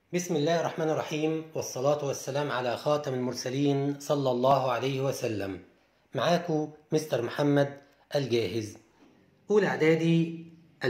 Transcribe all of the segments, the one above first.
بسم الله الرحمن الرحيم والصلاة والسلام على خاتم المرسلين صلى الله عليه وسلم معاكم مستر محمد الجاهز أولى إعدادي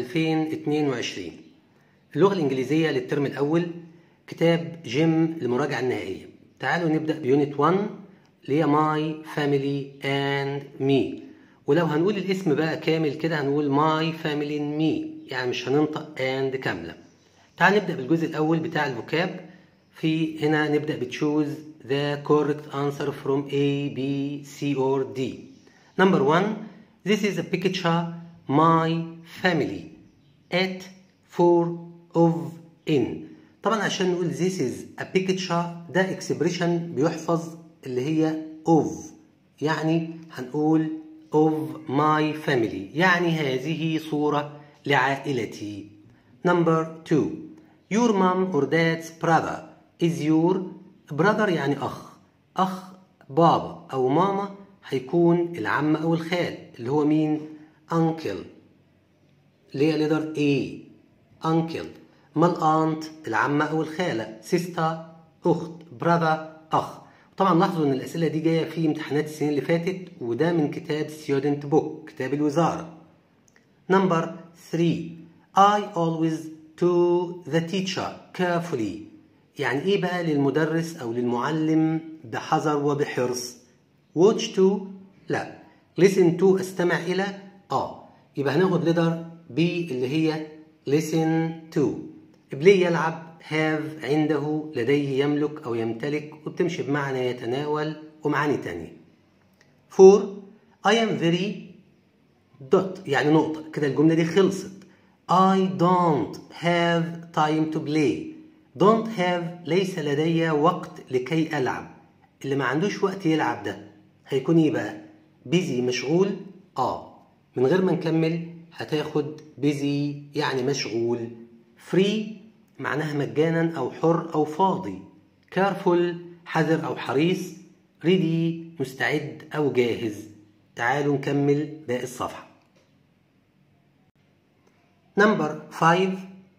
2022 اللغة الإنجليزية للترم الأول كتاب جيم للمراجعة النهائية تعالوا نبدأ بيونت 1 اللي هي ماي فاميلي اند مي ولو هنقول الاسم بقى كامل كده هنقول ماي فاميلي مي يعني مش هننطق اند كامله تعال نبدأ بالجزء الأول بتاع الفوكاب في هنا نبدأ بتشوز the correct answer from A, B, C or D. Number one, this is a picture my family at four of in. طبعا عشان نقول this is a picture ده expression بيحفظ اللي هي of يعني هنقول of my family يعني هذه صورة لعائلتي. Number two, Your mom or dad's brother is your brother يعني أخ أخ بابا أو ماما هيكون العم أو الخال اللي هو مين؟ uncle اللي هي letter A uncle ما الأنت العمة أو الخالة sister أخت brother أخ طبعا لاحظوا ان الاسئله دي جايه في امتحانات السنين اللي فاتت وده من كتاب student book كتاب الوزاره number 3 I always to the teacher carefully يعني ايه بقى للمدرس او للمعلم بحذر وبحرص watch to لا listen to استمع الى اه يبقى هناخد ليدر بي اللي هي listen to بلاي يلعب have عنده لديه يملك او يمتلك وبتمشي بمعنى يتناول ومعاني تانية for I am very dot يعني نقطة كده الجملة دي خلصت I don't have time to play don't have ليس لدي وقت لكي ألعب اللي ما عندوش وقت يلعب ده هيكون ايه بقى busy مشغول اه من غير ما نكمل هتاخد busy يعني مشغول free معناها مجانا أو حر أو فاضي careful حذر أو حريص ready مستعد أو جاهز تعالوا نكمل باقي الصفحة Number 5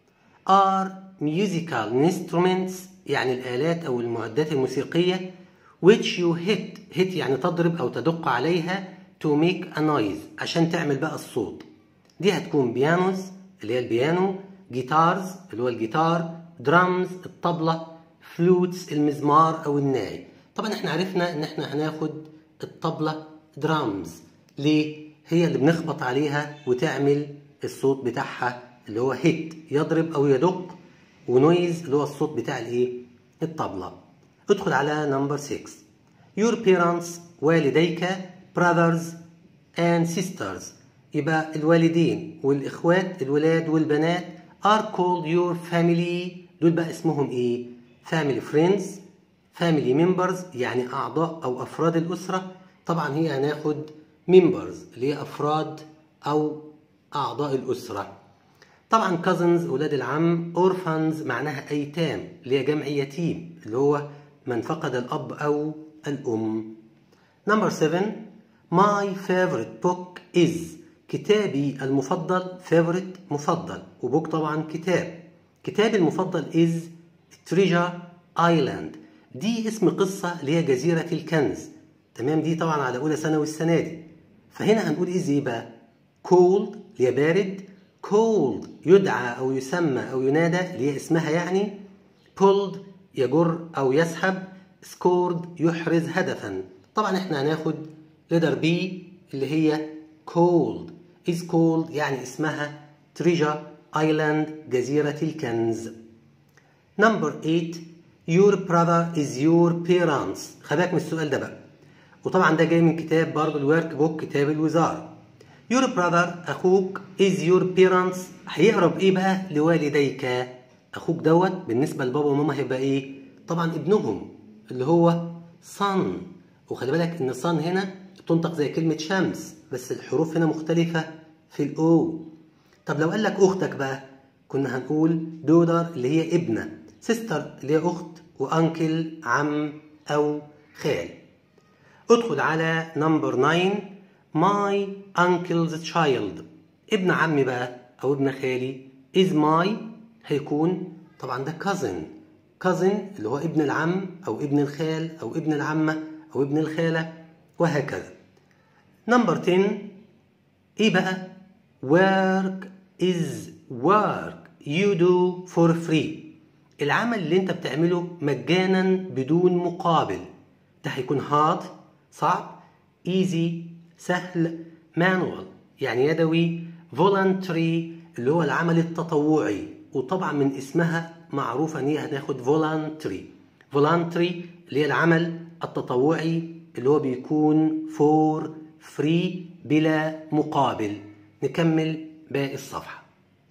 are musical instruments يعني الآلات أو المعدات الموسيقية which you hit hit يعني تضرب أو تدق عليها to make a noise عشان تعمل بقى الصوت دي هتكون بيانوز اللي هي البيانو جيتارز اللي هو الجيتار درامز الطبلة فلوتس المزمار أو الناي طبعا احنا عرفنا ان احنا هناخد الطبلة درامز ليه؟ هي اللي بنخبط عليها وتعمل الصوت بتاعها اللي هو هيت يضرب او يدق ونويز اللي هو الصوت بتاع الايه الطبلة ادخل على نمبر 6 your parents والديك brothers and sisters يبقى الوالدين والاخوات الولاد والبنات are called your family دول بقى اسمهم ايه family friends family members يعني اعضاء او افراد الاسرة طبعا هي هناخد members اللي هي افراد او أعضاء الأسرة طبعا cousins أولاد العم orphans معناها أيتام اللي هي جمع يتيم اللي هو من فقد الأب أو الأم Number 7 My favorite book is كتابي المفضل favorite مفضل وبوك طبعا كتاب كتابي المفضل is Treasure Island دي اسم قصة اللي هي جزيرة الكنز تمام دي طبعا على أولى ثانوي السنة دي فهنا هنقول إيه زي بقى cold اللي هي بارد cold يدعى أو يسمى أو ينادى اللي هي اسمها يعني pulled يجر أو يسحب scored يحرز هدفا طبعا احنا هناخد letter B اللي هي cold is cold يعني اسمها treasure island جزيرة الكنز number 8 your brother is your parents خباك من السؤال ده بقى وطبعا ده جاي من كتاب برضه الورك بوك كتاب الوزارة Your brother أخوك is your parents هيقرب إيه بقى لوالديك أخوك دوت بالنسبة لبابا وماما هيبقى إيه طبعا ابنهم اللي هو son وخلي بالك إن son هنا تنطق زي كلمة شمس بس الحروف هنا مختلفة في الأو طب لو قال لك أختك بقى كنا هنقول دودر اللي هي ابنة سيستر اللي هي أخت وأنكل عم أو خال ادخل على نمبر 9 my uncle's child ابن عمي بقى او ابن خالي is my هيكون طبعا ده cousin cousin اللي هو ابن العم أو ابن الخال أو ابن العمة أو ابن الخالة وهكذا نمبر 10 إيه بقى work is work you do for free العمل اللي انت بتعمله مجانا بدون مقابل ده هيكون hard صعب easy سهل manual يعني يدوي voluntary اللي هو العمل التطوعي وطبعا من اسمها معروفة ان هي هناخد voluntary voluntary اللي هي العمل التطوعي اللي هو بيكون for free بلا مقابل نكمل باقي الصفحة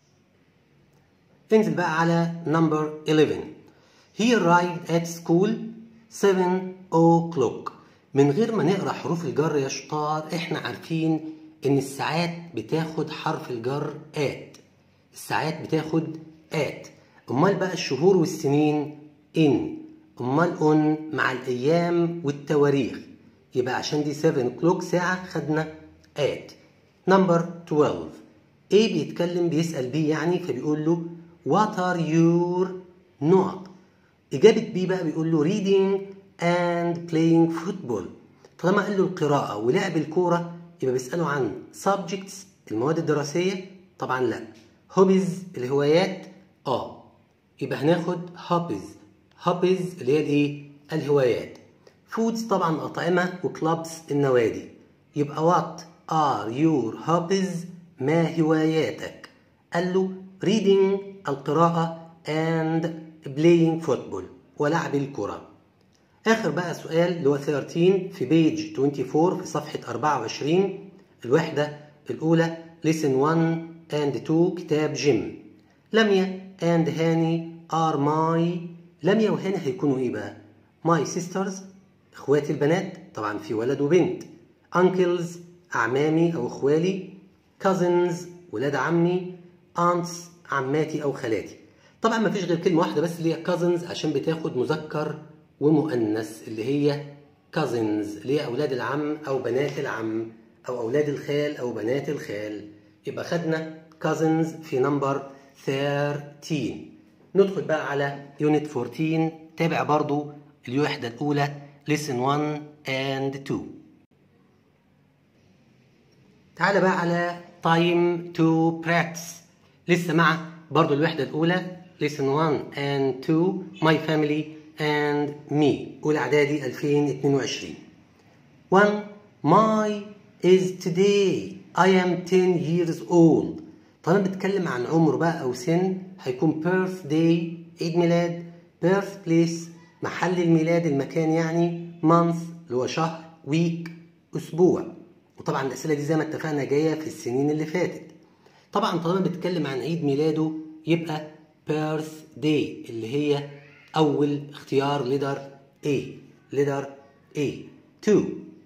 انزل بقى على number 11 He arrived at school 7 o'clock من غير ما نقرا حروف الجر يا شطار احنا عارفين ان الساعات بتاخد حرف الجر at الساعات بتاخد at امال بقى الشهور والسنين in امال on مع الايام والتواريخ يبقى عشان دي 7 o'clock ساعة خدنا at number 12 A بيتكلم بيسأل B يعني فبيقول له what are your not إجابة B بقى بيقول له reading and playing football طالما قال له القراءة ولعب الكورة يبقى بيسأله عن subjects المواد الدراسية طبعا لا hobbies الهوايات اه يبقى هناخد hobbies hobbies اللي هي الايه الهوايات foods طبعا أطعمة وكلابس النوادي يبقى what are your hobbies ما هواياتك قال له reading القراءة and playing football ولعب الكرة آخر بقى سؤال اللي هو 13 في بيج 24 في صفحة 24 الوحدة الأولى lesson 1 and 2 كتاب جيم لميا and هاني are my لميا وهاني هيكونوا إيه بقى؟ my sisters إخواتي البنات طبعا في ولد وبنت uncles أعمامي أو إخوالي cousins ولاد عمي aunts عماتي أو خالاتي طبعا ما فيش غير كلمة واحدة بس اللي هي cousins عشان بتاخد مذكر ومؤنث اللي هي cousins اللي هي أولاد العم أو بنات العم أو أولاد الخال أو بنات الخال يبقى خدنا cousins في نمبر 13 ندخل بقى على يونت 14 تابع برضو الوحدة الأولى lesson 1 and 2 تعال بقى على time to practice لسه مع برضو الوحدة الأولى lesson 1 and 2 my family and me أولى إعدادي 2022 1 my is today I am 10 years old طالما بتكلم عن عمر بقى أو سن هيكون birthday عيد ميلاد birthplace محل الميلاد المكان يعني month اللي هو شهر week أسبوع وطبعا الأسئلة دي زي ما اتفقنا جاية في السنين اللي فاتت طبعا طالما بتكلم عن عيد ميلاده يبقى birthday اللي هي أول اختيار leader A leader A 2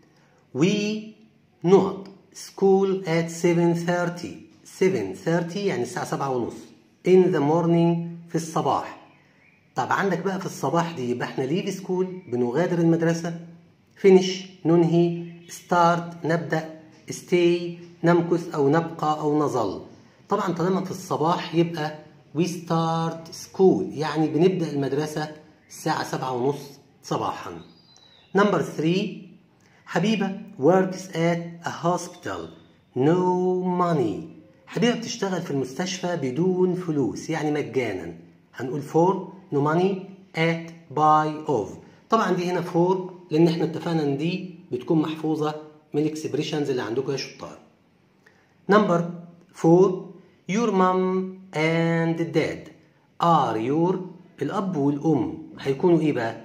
we not school at 7:30 7:30 يعني الساعة سبعة ونص in the morning في الصباح طب عندك بقى في الصباح دي يبقى احنا ليف سكول بنغادر المدرسة finish ننهي start نبدأ stay نمكث أو نبقى أو نظل طبعا طالما في الصباح يبقى we start school يعني بنبدأ المدرسة الساعة سبعة ونص صباحا number 3 حبيبة works at a hospital no money حبيبة بتشتغل في المستشفى بدون فلوس يعني مجانا هنقول for no money at by of طبعا دي هنا for لان احنا اتفقنا ان دي بتكون محفوظة من الاكسبريشنز اللي عندكم يا شطار نمبر 4 your mom and dad are your الأب والأم هيكونوا إيه بقى؟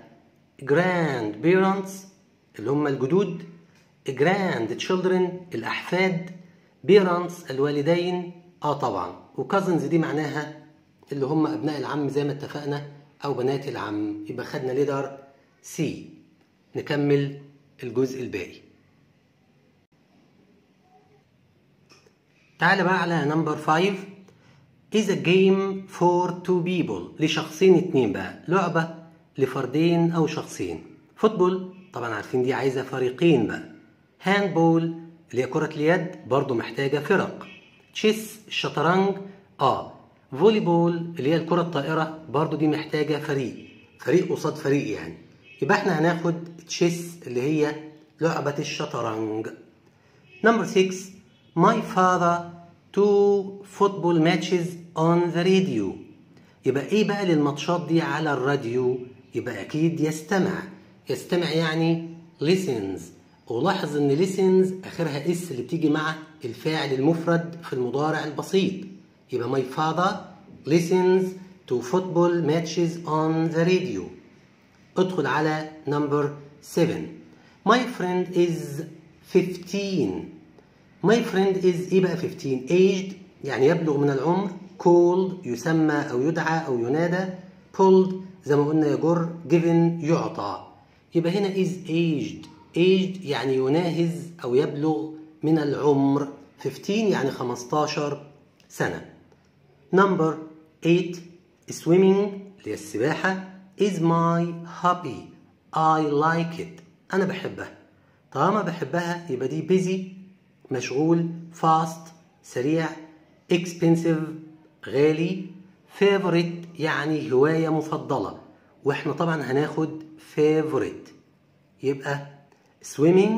grand parents اللي هم الجدود grand children الأحفاد parents الوالدين آه طبعا وكازنز دي معناها اللي هم أبناء العم زي ما اتفقنا أو بنات العم يبقى خدنا ليدر سي نكمل الجزء الباقي تعال بقى على نمبر 5 is a game for two people لشخصين اتنين بقى لعبة لفردين أو شخصين فوتبول طبعا عارفين دي عايزة فريقين بقى هاندبول اللي هي كرة اليد برضو محتاجة فرق تشيس الشطرنج اه فولي بول اللي هي الكرة الطائرة برضو دي محتاجة فريق فريق قصاد فريق يعني يبقى احنا هناخد تشيس اللي هي لعبة الشطرنج Number 6 My father two football matches on the radio يبقى ايه بقى للماتشات دي على الراديو يبقى اكيد يستمع يستمع يعني listens ولاحظ ان listens اخرها اس اللي بتيجي مع الفاعل المفرد في المضارع البسيط يبقى my father listens to football matches on the radio ادخل على number 7 my friend is 15 my friend is ايه بقى 15 aged يعني يبلغ من العمر called يسمى او يدعى او ينادى pulled زي ما قلنا يجر given يعطى يبقى هنا is aged aged يعني يناهز او يبلغ من العمر 15 يعني 15 سنة number 8 swimming اللي هي السباحة is my hobby I like it أنا بحبها طالما بحبها يبقى دي busy مشغول fast سريع expensive غالي favorite يعني هواية مفضلة واحنا طبعا هناخد favorite يبقى swimming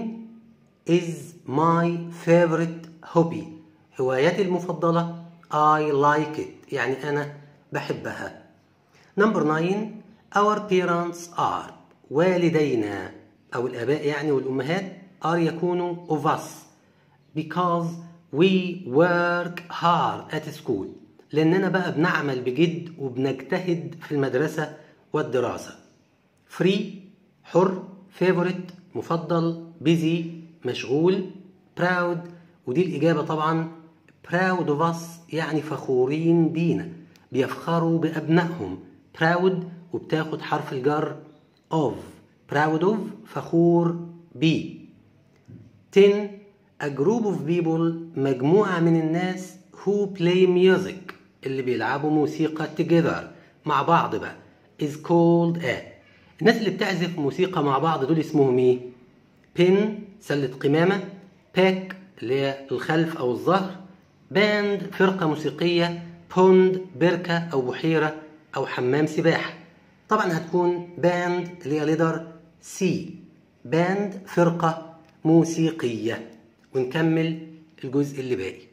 is my favorite hobby هوايتي المفضلة I like it يعني أنا بحبها Number 9 Our parents are والدينا أو الآباء يعني والأمهات are يكونوا of us because we work hard at school لأننا بقى بنعمل بجد وبنجتهد في المدرسة والدراسة free حر favorite مفضل busy مشغول proud ودي الإجابة طبعا proud of us يعني فخورين بينا بيفخروا بأبنائهم proud وبتاخد حرف الجر of proud of فخور بيه 10 a group of people مجموعة من الناس who play music اللي بيلعبوا موسيقى together مع بعض بقى is called a الناس اللي بتعزف موسيقى مع بعض دول اسمهم ايه pin سلة قمامة باك اللي هي الخلف او الظهر باند فرقة موسيقية بوند بركة او بحيرة او حمام سباحة طبعا هتكون باند اللي هي ليدر سي باند فرقة موسيقية ونكمل الجزء اللي باقي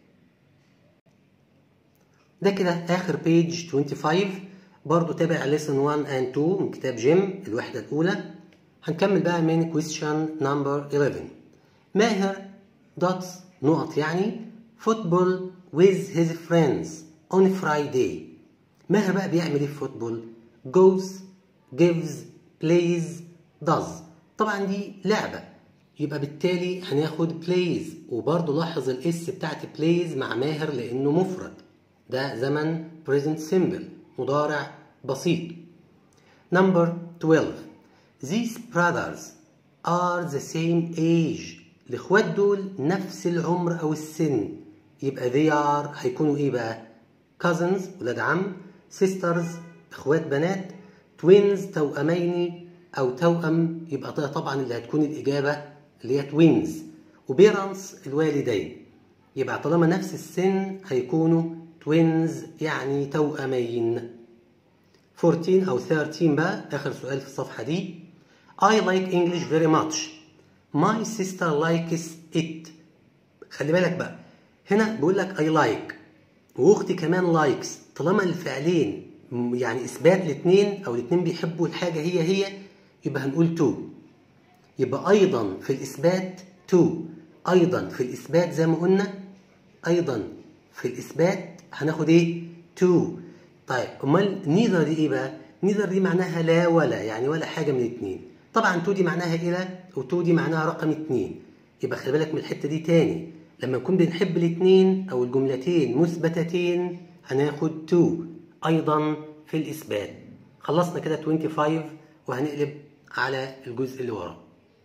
ده كده اخر بيج 25 برضو تابع lesson 1 and 2 من كتاب جيم الوحدة الأولى هنكمل بقى من question number 11 ماهر dots نقط يعني football with his friends on Friday ماهر بقى بيعمل ايه في فوتبول goes gives plays does طبعا دي لعبة يبقى بالتالي هناخد plays وبرضه لاحظ الاس بتاعت plays مع ماهر لانه مفرد ده زمن present simple مضارع بسيط number 12 these brothers are the same age الاخوات دول نفس العمر او السن يبقى they are هيكونوا ايه بقى cousins ولاد عم sisters اخوات بنات twins توأمين او توأم يبقى ده طبعا اللي هتكون الاجابه اللي هي twins وبيرنتس الوالدين يبقى طالما نفس السن هيكونوا twins يعني توأمين 14 أو 13 بقى آخر سؤال في الصفحة دي I like English very much My sister likes it خلي بالك بقى هنا بيقول لك I like وأختي كمان likes طالما الفعلين يعني إثبات الاثنين أو الاثنين بيحبوا الحاجة هي هي يبقى هنقول to يبقى أيضا في الإثبات to أيضا في الإثبات زي ما قلنا أيضا في الإثبات هناخد إيه to طيب امال نيذر دي ايه بقى نيذر دي معناها لا ولا يعني ولا حاجه من اتنين طبعا تو دي معناها الى وتو دي معناها رقم اتنين يبقى خلي بالك من الحته دي تاني لما نكون بنحب الاتنين او الجملتين مثبتتين هناخد تو ايضا في الاثبات خلصنا كده 25 وهنقلب على الجزء اللي وراه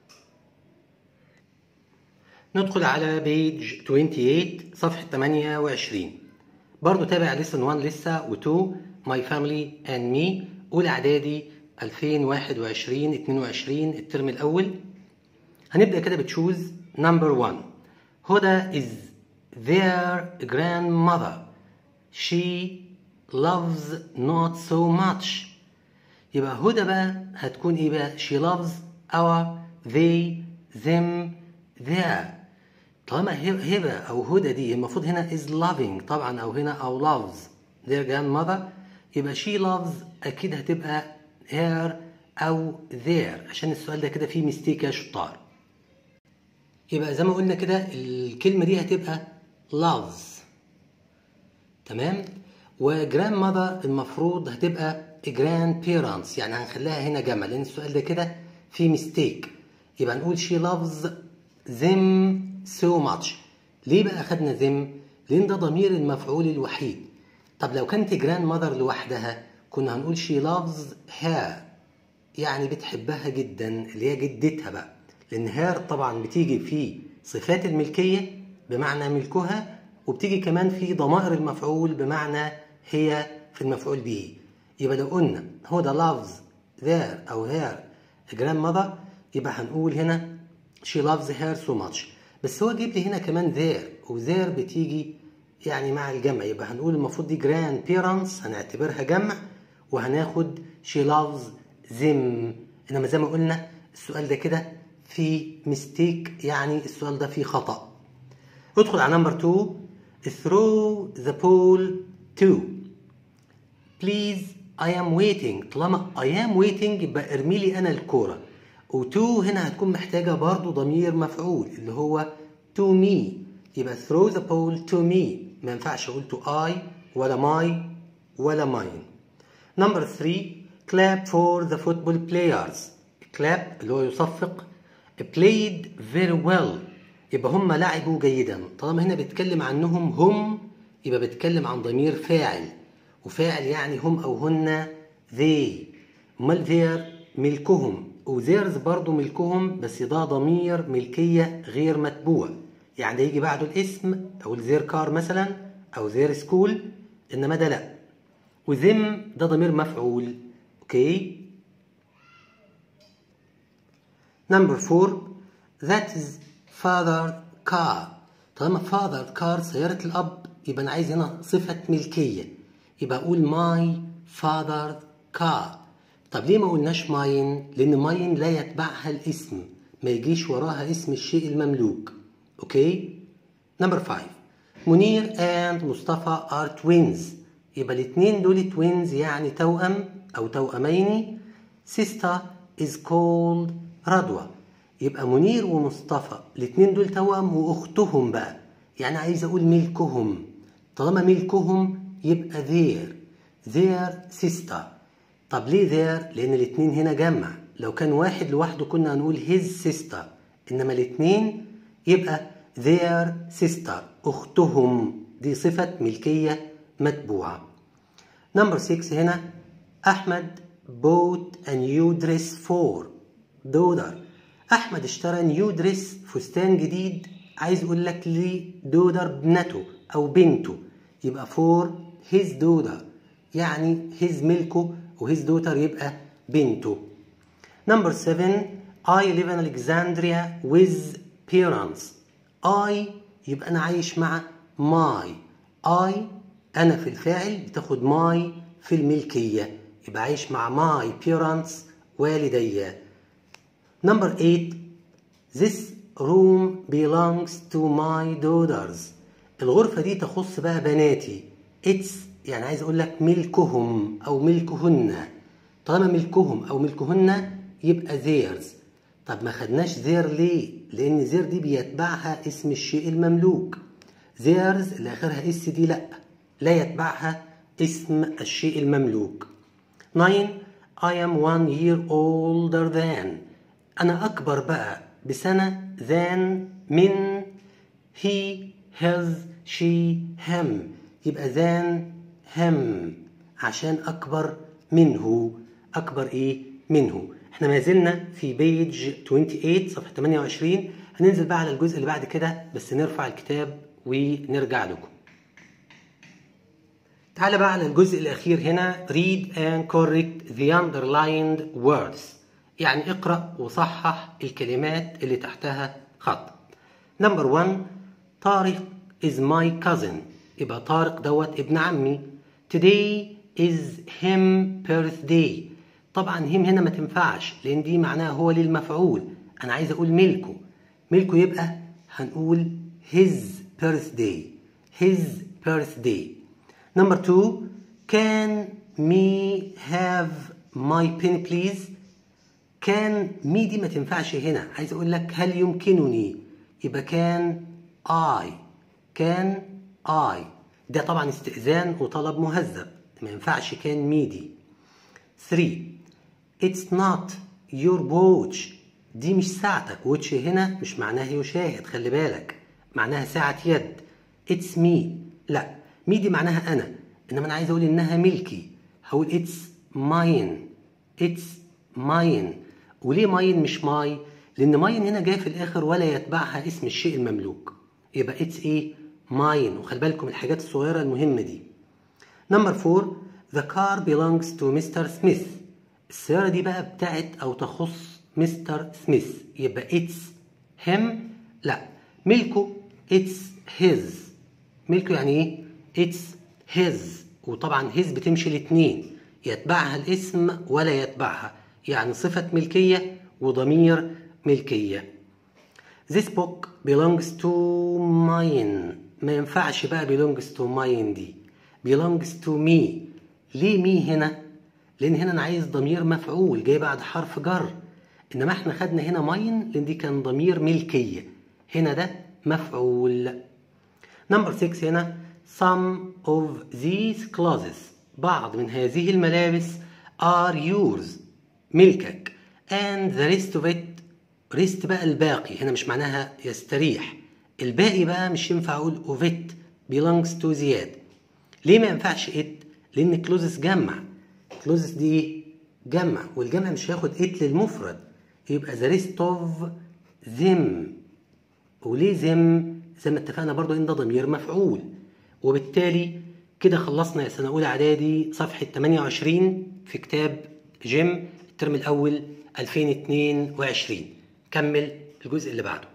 ندخل على بيج 28 صفحه 28 برضو تابع لسن 1 لسه و2 ماي فاميلي اند مي اولى اعدادي 2021 22 الترم الاول هنبدا كده بتشوز نمبر 1 هدى is their grandmother she loves not so much يبقى هدى بقى هتكون ايه بقى she loves our they them their طالما هبة أو هدى دي المفروض هنا is loving طبعا أو هنا أو loves their grandmother يبقى she loves أكيد هتبقى her أو their عشان السؤال ده كده فيه ميستيك يا شطار يبقى زي ما قلنا كده الكلمة دي هتبقى loves تمام وجراند ماذر المفروض هتبقى جراند بيرنتس يعني هنخليها هنا جمع لان السؤال ده كده فيه ميستيك يبقى نقول she loves them so much ليه بقى اخدنا them لان ده ضمير المفعول الوحيد طب لو كانت جراند ماذر لوحدها كنا هنقول she loves her يعني بتحبها جدا اللي هي جدتها بقى لان هير طبعا بتيجي في صفات الملكيه بمعنى ملكها وبتيجي كمان في ضمائر المفعول بمعنى هي في المفعول به يبقى لو قلنا هو ده loves their أو her grandmother يبقى هنقول هنا she loves her so much بس هو جيب لي هنا كمان their و their بتيجي يعني مع الجمع يبقى هنقول المفروض دي grand parents هنعتبرها جمع وهناخد she loves them انما زي ما قلنا السؤال ده كده في ميستيك يعني السؤال ده فيه خطأ ادخل على نمبر 2 throw the ball to please I am waiting طالما I am waiting يبقى ارمي لي انا الكوره و2 هنا هتكون محتاجه برضو ضمير مفعول اللي هو to me يبقى throw the ball to me ما ينفعش اقول to I ولا my ولا mine نمبر 3 clap for the football players clap اللي هو يصفق played very well يبقى هم لعبوا جيدا طالما هنا بيتكلم عنهم هم يبقى بيتكلم عن ضمير فاعل وفاعل يعني هم او هن they امال their ملكهم وtheirs برضو ملكهم بس ده ضمير ملكية غير متبوع يعني ده يجي بعده الاسم او their car مثلا او their school انما ده لا وذم ده ضمير مفعول اوكي نمبر 4 that is father car طالما father car سيارة الأب يبقى أنا عايز هنا صفة ملكية يبقى أقول my father car طب ليه ما قلناش ماين؟ لأن ماين لا يتبعها الاسم ما يجيش وراها اسم الشيء المملوك أوكي؟ نمبر 5 منير and مصطفى are twins يبقى الاتنين دول twins يعني توأم أو توأمين sister is called رضوى يبقى منير ومصطفى الاتنين دول توأم وأختهم بقى يعني عايز أقول ملكهم طالما ملكهم يبقى their their sister طب ليه their؟ لأن الاتنين هنا جمع لو كان واحد لوحده كنا هنقول his sister إنما الاتنين يبقى their sister أختهم دي صفة ملكية متبوعة نمبر 6 هنا أحمد bought a new dress for daughter احمد اشترى نيو دريس فستان جديد عايز اقول لك لدودر ابنته او بنته يبقى فور هيز دودر يعني هيز ملكه وهيز دوتر يبقى بنته نمبر 7 I live in Alexandria with parents I يبقى انا عايش مع my I انا في الفاعل بتاخد my في الملكية يبقى عايش مع my parents والدي Number 8 This room belongs to my daughters الغرفة دي تخص بقى بناتي It's يعني عايز أقول لك ملكهم أو ملكهن طالما ملكهم أو ملكهن يبقى theirs طب ما خدناش their ليه؟ لأن their دي بيتبعها اسم الشيء المملوك theirs اللي آخرها اس دي لأ لا يتبعها اسم الشيء المملوك 9 I am one year older than أنا أكبر بقى بسنة than من he his she him يبقى than him عشان أكبر منه أكبر إيه منه احنا ما زلنا في بيج 28 صفحة 28 هننزل بقى على الجزء اللي بعد كده بس نرفع الكتاب ونرجع لكم تعال بقى على الجزء الأخير هنا read and correct the underlined words يعني اقرأ وصحح الكلمات اللي تحتها خط نمبر 1 طارق is my cousin يبقى طارق دوت ابن عمي today is him birthday طبعا هيم هنا ما تنفعش لان دي معناها هو للمفعول انا عايز اقول ملكه ملكه يبقى هنقول his birthday his birthday number two can me have my pen please كان مي دي ما تنفعش هنا عايز اقول لك هل يمكنني يبقى كان I كان I ده طبعا استئذان وطلب مهذب ما ينفعش كان مي دي 3 It's not your watch دي مش ساعتك واتش هنا مش معناها يشاهد خلي بالك معناها ساعة يد It's me لا مي دي معناها أنا إنما أنا عايز أقول إنها ملكي هقول It's mine It's mine وليه ماين مش ماي؟ لأن ماين هنا جاي في الآخر ولا يتبعها اسم الشيء المملوك يبقى اتس إيه؟ ماين وخلي بالكم الحاجات الصغيرة المهمة دي. نمبر فور The car belongs to Mr. Smith السيارة دي بقى بتاعت أو تخص مستر سميث يبقى اتس هيم لا ملكه اتس هيز ملكه يعني ايه؟ اتس هيز وطبعا هيز بتمشي الاتنين يتبعها الاسم ولا يتبعها يعني صفة ملكية وضمير ملكية This book belongs to mine ما ينفعش بقى belongs to mine دي belongs to me ليه me هنا؟ لأن هنا أنا عايز ضمير مفعول جاي بعد حرف جر إنما إحنا خدنا هنا ماين لأن دي كان ضمير ملكية هنا ده مفعول نمبر 6 هنا some of these clothes بعض من هذه الملابس are yours ملكك and the rest of it rest بقى الباقي هنا مش معناها يستريح الباقي بقى مش ينفع اقول of it belongs to زياد ليه ما ينفعش it لان كلوزس جمع كلوزس دي جمع والجمع مش هياخد it للمفرد يبقى the rest of them وليه them زي ما اتفقنا برضو ان ده ضمير مفعول وبالتالي كده خلصنا يا سنه اولى اعدادي صفحه 28 في كتاب جيم الترم الأول 2022 كمل الجزء اللي بعده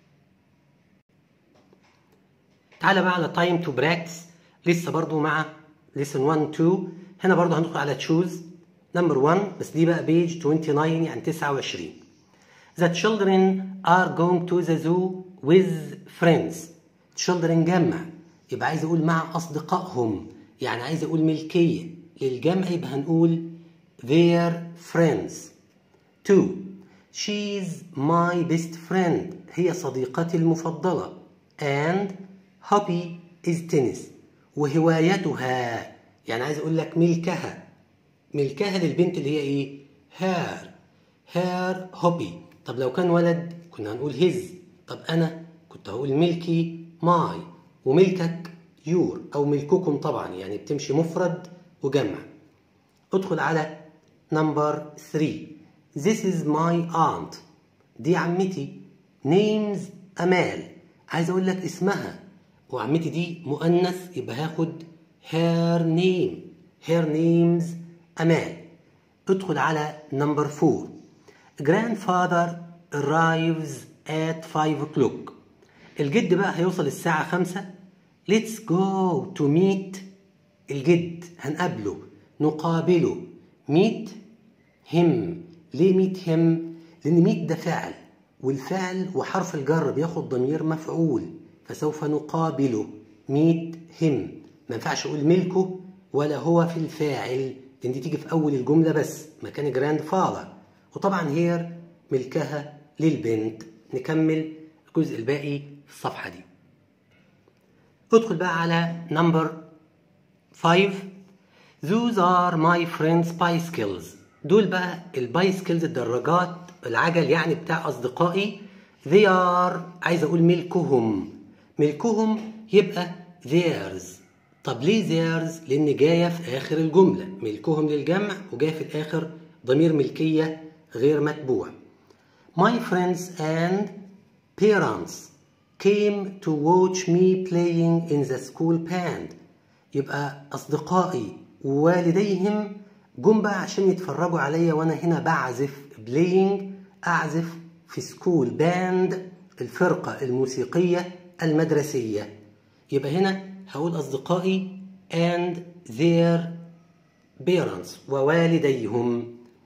تعالى بقى على time to practice لسه برضو مع lesson 1 2 هنا برضو هندخل على choose number 1 بس دي بقى page 29 يعني 29 The children are going to the zoo with friends children جمع يبقى عايز اقول مع اصدقائهم يعني عايز اقول ملكيه للجمع يبقى هنقول their friends. Two, she's my best friend. هي صديقتي المفضلة. And hobby is tennis. وهوايتها يعني عايز أقول لك ملكها. ملكها للبنت اللي هي إيه؟ her. her hobby. طب لو كان ولد كنا هنقول his. طب أنا كنت هقول ملكي my. وملكك your أو ملككم طبعا يعني بتمشي مفرد وجمع. ادخل على نمبر 3 This is my aunt دي عمتي names أمال عايز أقول لك اسمها وعمتي دي مؤنث يبقى هاخد her name her names أمال ادخل على نمبر 4 grandfather arrives at 5 o'clock الجد بقى هيوصل الساعة 5 let's go to meet الجد هنقابله نقابله meet him ليه meet him لأن meet ده فعل والفعل وحرف الجر بياخد ضمير مفعول فسوف نقابله meet him ما ينفعش أقول ملكه ولا هو في الفاعل لأن دي تيجي في أول الجملة بس مكان جراند فاذر وطبعا هير ملكها للبنت نكمل الجزء الباقي في الصفحة دي ادخل بقى على نمبر 5 Those are my friends bicycles دول بقى البايسكلز الدراجات العجل يعني بتاع أصدقائي they are عايز أقول ملكهم ملكهم يبقى theirs طب ليه theirs؟ لأن جاية في آخر الجملة ملكهم للجمع وجاية في الآخر ضمير ملكية غير متبوع My friends and parents came to watch me playing in the school band يبقى أصدقائي ووالديهم جم بقى عشان يتفرجوا عليا وأنا هنا بعزف playing أعزف في سكول باند الفرقة الموسيقية المدرسية يبقى هنا هقول أصدقائي and their parents ووالديهم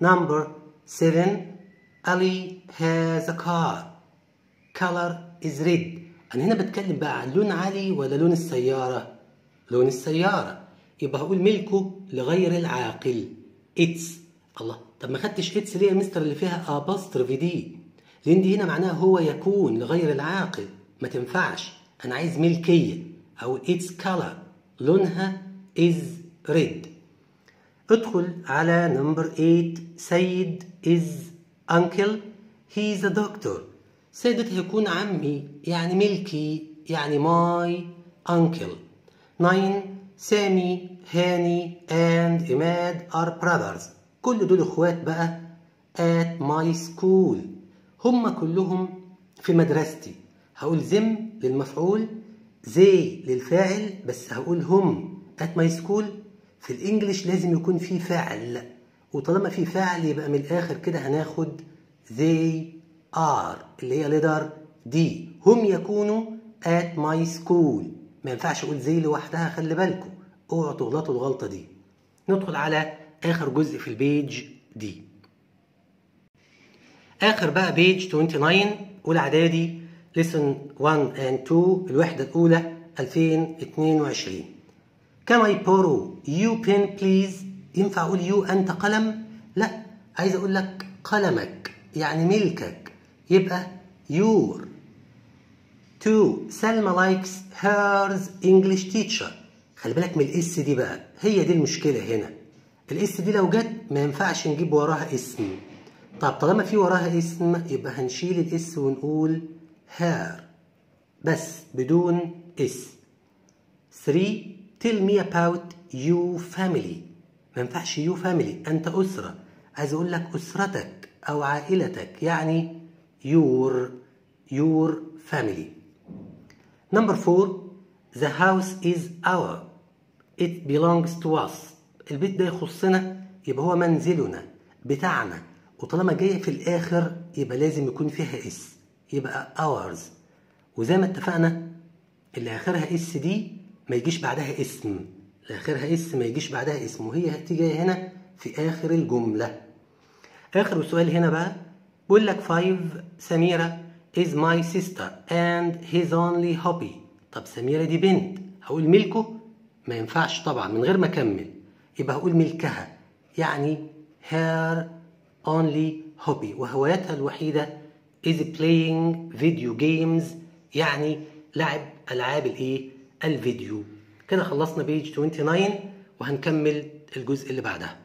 Number 7 Ali has a car color is red أنا هنا بتكلم بقى عن لون علي ولا لون السيارة لون السيارة يبقى هقول ملكه لغير العاقل اتس الله طب ما خدتش اتس ليه يا مستر اللي فيها اباستروفي دي لان دي هنا معناها هو يكون لغير العاقل ما تنفعش انا عايز ملكيه او اتس color لونها is red ادخل على نمبر 8 سيد is uncle he is a doctor سيد ده هيكون عمي يعني ملكي يعني my uncle 9 سامي هاني and إماد are brothers كل دول اخوات بقى at my school هم كلهم في مدرستي هقول زم للمفعول زي للفاعل بس هقول هم at my school في الانجليش لازم يكون في فعل وطالما في فعل يبقى من الاخر كده هناخد they are اللي هي ليدر دي هم يكونوا at my school ما ينفعش اقول زي لوحدها خلي بالكم اوعوا تغلطوا الغلطه دي ندخل على اخر جزء في البيج دي اخر بقى بيج 29 اولى اعدادي ليسن 1 and 2 الوحده الاولى 2022 Can I borrow you pen please ينفع اقول يو انت قلم لا عايز اقول لك قلمك يعني ملكك يبقى your 2 سلمى likes hers English teacher خلي بالك من الاس دي بقى هي دي المشكله هنا الاس دي لو جت ما ينفعش نجيب وراها اسم طب طالما في وراها اسم يبقى هنشيل الاس ونقول her بس بدون اس 3 tell me about you family ما ينفعش you family انت اسره عايز اقول لك اسرتك او عائلتك يعني your your family number 4 the house is our it belongs to us البيت ده يخصنا يبقى هو منزلنا بتاعنا وطالما جايه في الاخر يبقى لازم يكون فيها اس يبقى ours وزي ما اتفقنا اللي اخرها اس دي ما يجيش بعدها اسم اللي اخرها اس ما يجيش بعدها اسم وهي هتيجي هنا في اخر الجمله اخر سؤال هنا بقى بيقول لك 5 سميره is my sister and his only hobby طب سميره دي بنت هقول ملكه ما ينفعش طبعا من غير ما اكمل يبقى هقول ملكها يعني her only hobby وهوايتها الوحيده is playing video games يعني لعب العاب الايه الفيديو كده خلصنا بيج 29 وهنكمل الجزء اللي بعدها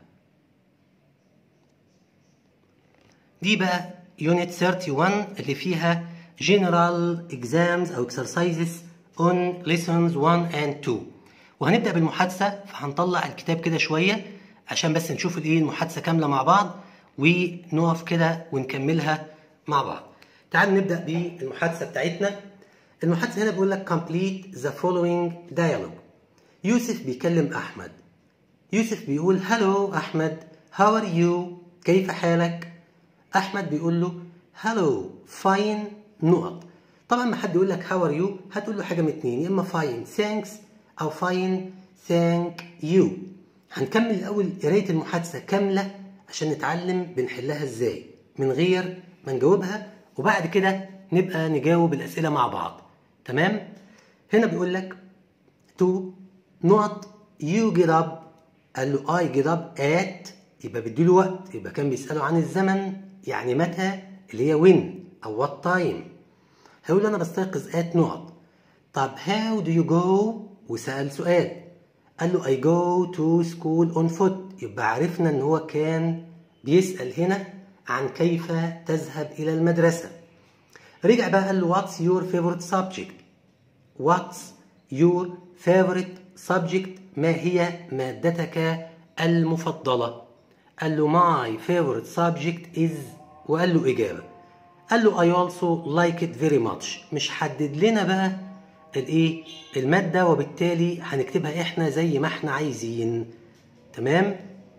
دي بقى يونت 31 اللي فيها general exams او exercises on lessons 1 and 2 وهنبدأ بالمحادثة فهنطلع الكتاب كده شوية عشان بس نشوف الايه المحادثة كاملة مع بعض ونقف كده ونكملها مع بعض تعالوا نبدأ بالمحادثة بتاعتنا المحادثة هنا بيقول لك complete the following dialogue يوسف بيكلم أحمد يوسف بيقول هلو أحمد how are you كيف حالك أحمد بيقول له هلو فاين نقط طبعا ما حد يقول لك how are you هتقول له حاجة من اتنين يا إما فاين thanks أو فاين thank you هنكمل الأول قراية المحادثة كاملة عشان نتعلم بنحلها ازاي من غير ما نجاوبها وبعد كده نبقى نجاوب الأسئلة مع بعض تمام هنا بيقول لك تو نقط يو جيت اب قال له اي جيت اب ات يبقى بيديله وقت يبقى كان بيسأله عن الزمن يعني متى اللي هي وين او وات تايم هيقول انا بستيقظ ات نقط طب هاو دو يو جو وسأل سؤال قال له I go to school on foot يبقى عرفنا ان هو كان بيسأل هنا عن كيف تذهب إلى المدرسة رجع بقى قال له what's your favorite subject what's your favorite subject ما هي مادتك المفضلة قال له my favorite subject is وقال له إجابة قال له I also like it very much مش حدد لنا بقى الايه المادة وبالتالي هنكتبها احنا زي ما احنا عايزين تمام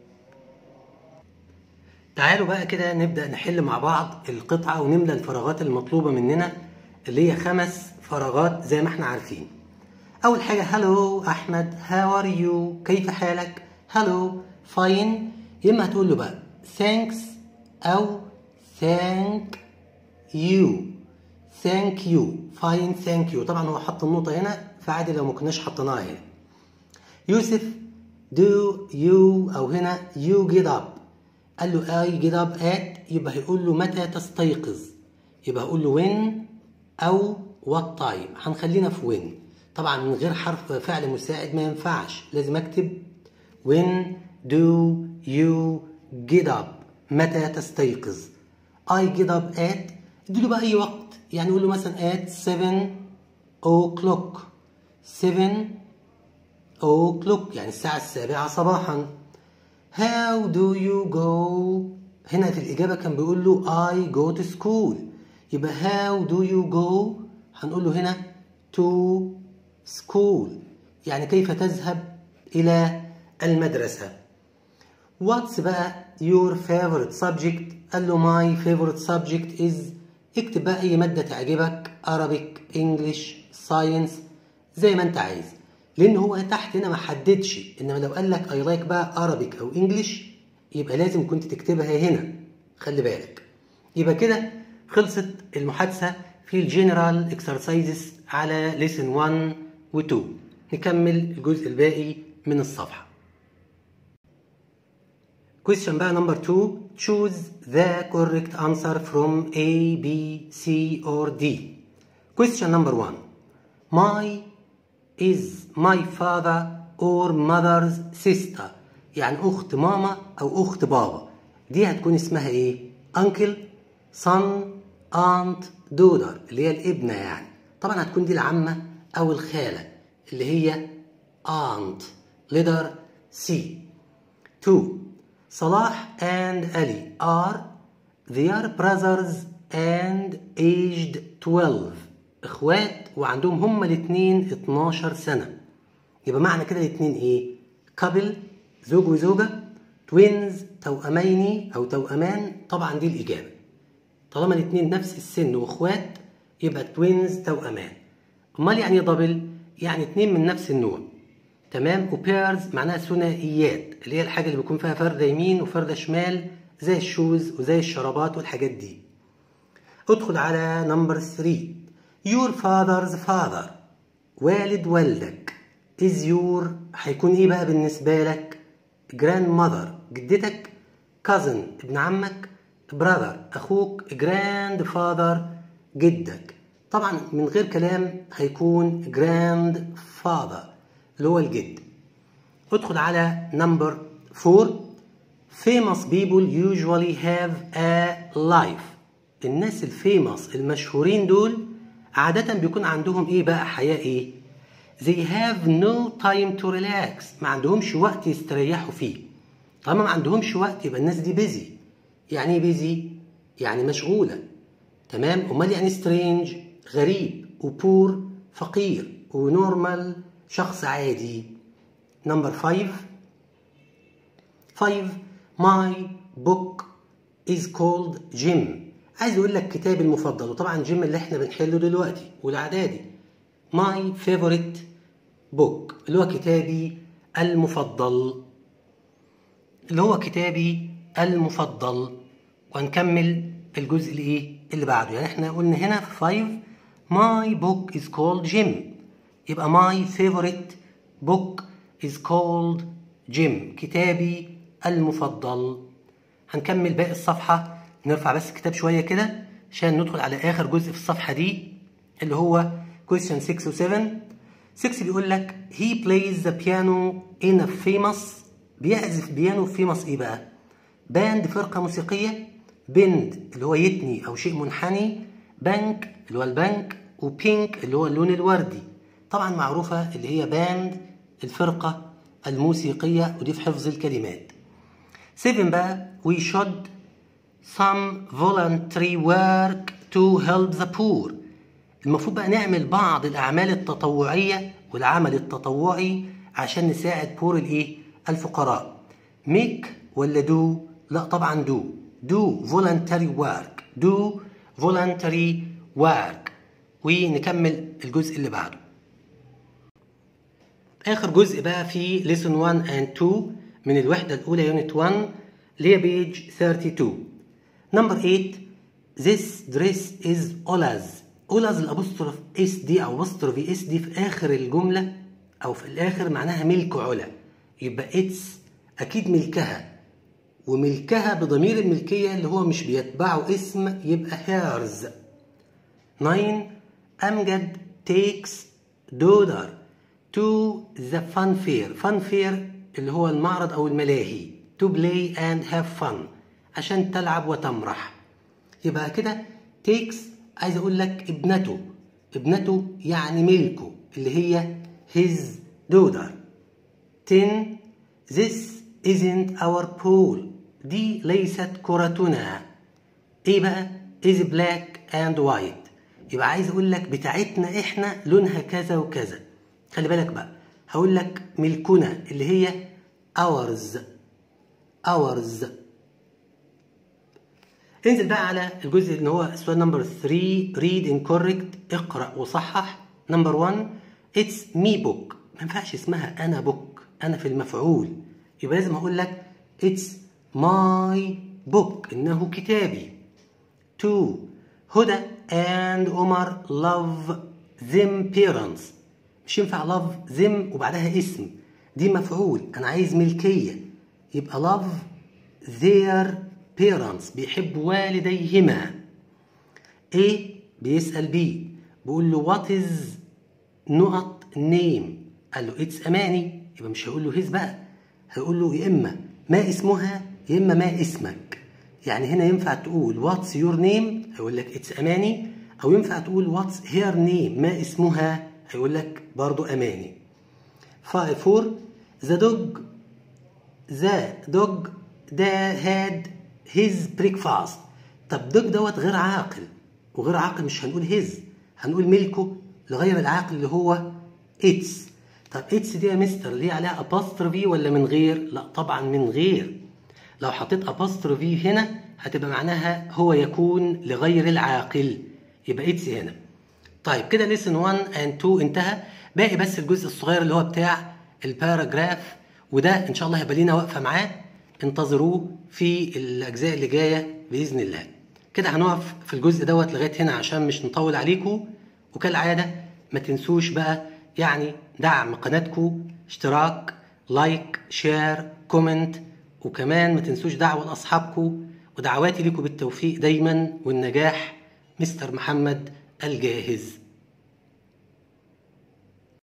تعالوا بقى كده نبدأ نحل مع بعض القطعة ونملى الفراغات المطلوبة مننا اللي هي خمس فراغات زي ما احنا عارفين أول حاجة هلو أحمد هاو ار يو كيف حالك هلو فاين يا إما هتقول له بقى thanks أو thank you thank you fine thank you طبعا هو حط النقطة هنا فعادي لو ما كناش حطيناها هنا يوسف do you أو هنا you get up قال له I get up at يبقى هيقول له متى تستيقظ يبقى هقول له when أو what time هنخلينا في when طبعا من غير حرف فعل مساعد ما ينفعش لازم أكتب when do you get up متى تستيقظ I get up at اديله بقى أي وقت يعني قول له مثلا at 7 o'clock 7 o'clock يعني الساعة السابعة صباحا How do you go هنا في الإجابة كان بيقول له I go to school يبقى how do you go هنقول له هنا to school يعني كيف تذهب إلى المدرسة What's بقى your favorite subject قال له my favorite subject is اكتب بقى أي مادة تعجبك Arabic English Science زي ما أنت عايز لأن هو تحت هنا ما حددش إنما لو قال لك I like بقى Arabic أو English يبقى لازم كنت تكتبها هنا خلي بالك يبقى كده خلصت المحادثة في الجنرال اكسرسايزز على ليسن 1 و 2 نكمل الجزء الباقي من الصفحة Question بقى number 2 choose the correct answer from A, B, C or D Question number 1 My is my father or mother's sister يعني أخت ماما أو أخت بابا دي هتكون اسمها إيه؟ uncle son aunt daughter اللي هي الابنة يعني طبعا هتكون دي العمة أو الخالة اللي هي aunt letter C 2 صلاح and Ali are their brothers and aged 12 اخوات وعندهم هما الاتنين 12 سنة يبقى معنى كده الاتنين ايه كابل زوج وزوجة توينز توأمين او توأمان طبعا دي الإجابة طالما الاتنين نفس السن واخوات يبقى توينز توأمان امال يعني ايه دبل يعني اتنين من نفس النوع تمام وبيرز معناها ثنائيات اللي هي الحاجة اللي بيكون فيها فردة يمين وفردة شمال زي الشوز وزي الشرابات والحاجات دي ادخل على نمبر 3 your father's father والد والدك is your هيكون ايه بقى بالنسبة لك grandmother جدتك cousin ابن عمك brother اخوك grandfather جدك طبعا من غير كلام هيكون grandfather اللي هو الجد ادخل على نمبر 4 famous people usually have a life الناس الفيموس المشهورين دول عادة بيكون عندهم ايه بقى حياة ايه they have no time to relax ما عندهمش وقت يستريحوا فيه طالما ما عندهمش وقت يبقى الناس دي بيزي يعني ايه بيزي يعني مشغولة تمام امال يعني سترينج غريب وبور فقير ونورمال شخص عادي نمبر 5 5 my book is called Jim عايز يقول لك كتابي المفضل وطبعا جيم اللي احنا بنحله دلوقتي والاعدادي my favorite book اللي هو كتابي المفضل اللي هو كتابي المفضل وهنكمل الجزء اللي ايه اللي بعده يعني احنا قلنا هنا في 5 my book is called Jim يبقى my favorite book is called Jim كتابي المفضل هنكمل باقي الصفحة نرفع بس الكتاب شوية كده عشان ندخل على آخر جزء في الصفحة دي اللي هو question 6 و 7 6 بيقول لك he plays the piano in a famous بيعزف بيانو famous ايه بقى؟ باند فرقة موسيقية بند اللي هو يتني أو شيء منحني بنك اللي هو البنك وبينك اللي هو اللون الوردي طبعا معروفة اللي هي باند الفرقة الموسيقية ودي في حفظ الكلمات 7 بقى we should some voluntary work to help the poor المفروض بقى نعمل بعض الأعمال التطوعية والعمل التطوعي عشان نساعد بور الإيه؟ الفقراء make ولا do؟ لا طبعا do do voluntary work do voluntary work ونكمل الجزء اللي بعده آخر جزء بقى في lesson 1 and 2 من الوحدة الأولى unit 1 اللي هي بيج 32 نمبر 8 this dress is Ola's Ola's الابوستروف اس دي او apostrophe اس دي في اخر الجمله او في الاخر معناها ملك علا يبقى اتس اكيد ملكها وملكها بضمير الملكيه اللي هو مش بيتبعه اسم يبقى هيرز 9 امجد takes daughter to the fun fair fun fair اللي هو المعرض او الملاهي to play and have fun عشان تلعب وتمرح يبقى كده takes عايز اقول لك ابنته ابنته يعني ملكه اللي هي his daughter 10 this isn't our pool دي ليست كرتنا ايه بقى is black and white يبقى عايز اقول لك بتاعتنا احنا لونها كذا وكذا خلي بالك بقى هقول لك ملكنا اللي هي ours ours انزل بقى على الجزء اللي هو السؤال نمبر 3 read incorrect اقرا وصحح نمبر 1 it's me book ما ينفعش اسمها انا بوك انا في المفعول يبقى لازم اقول لك it's my book انه كتابي 2 هدى and عمر love them parents مش ينفع love them وبعدها اسم دي مفعول انا عايز ملكيه يبقى love their parents بيحب والديهما A بيسأل B بيقول له what is نقط name قال له اتس اماني يبقى مش هيقول له هيز بقى هيقول له يا اما ما اسمها يا اما ما اسمك يعني هنا ينفع تقول واتس يور نيم هيقول لك اتس اماني او ينفع تقول واتس هير نيم ما اسمها هيقول لك برضو اماني 4 ذا دوج ذا دوج ده هاد هيز بريكفاست طب دوج دوت غير عاقل وغير عاقل مش هنقول هيز هنقول ملكه لغير العاقل اللي هو اتس طب اتس دي يا مستر ليه عليها اباستروفي ولا من غير لا طبعا من غير لو حطيت اباستروفي هنا هتبقى معناها هو يكون لغير العاقل يبقى اتس هنا طيب كده ليسن 1 اند 2 انتهى باقي بس الجزء الصغير اللي هو بتاع الباراجراف وده ان شاء الله هيبقى لينا واقفه معاه انتظروه في الاجزاء اللي جايه باذن الله كده هنقف في الجزء دوت لغايه هنا عشان مش نطول عليكم وكالعاده ما تنسوش بقى يعني دعم قناتكم اشتراك لايك شير كومنت وكمان ما تنسوش دعوة لأصحابكم ودعواتي لكم بالتوفيق دايما والنجاح مستر محمد الجاهز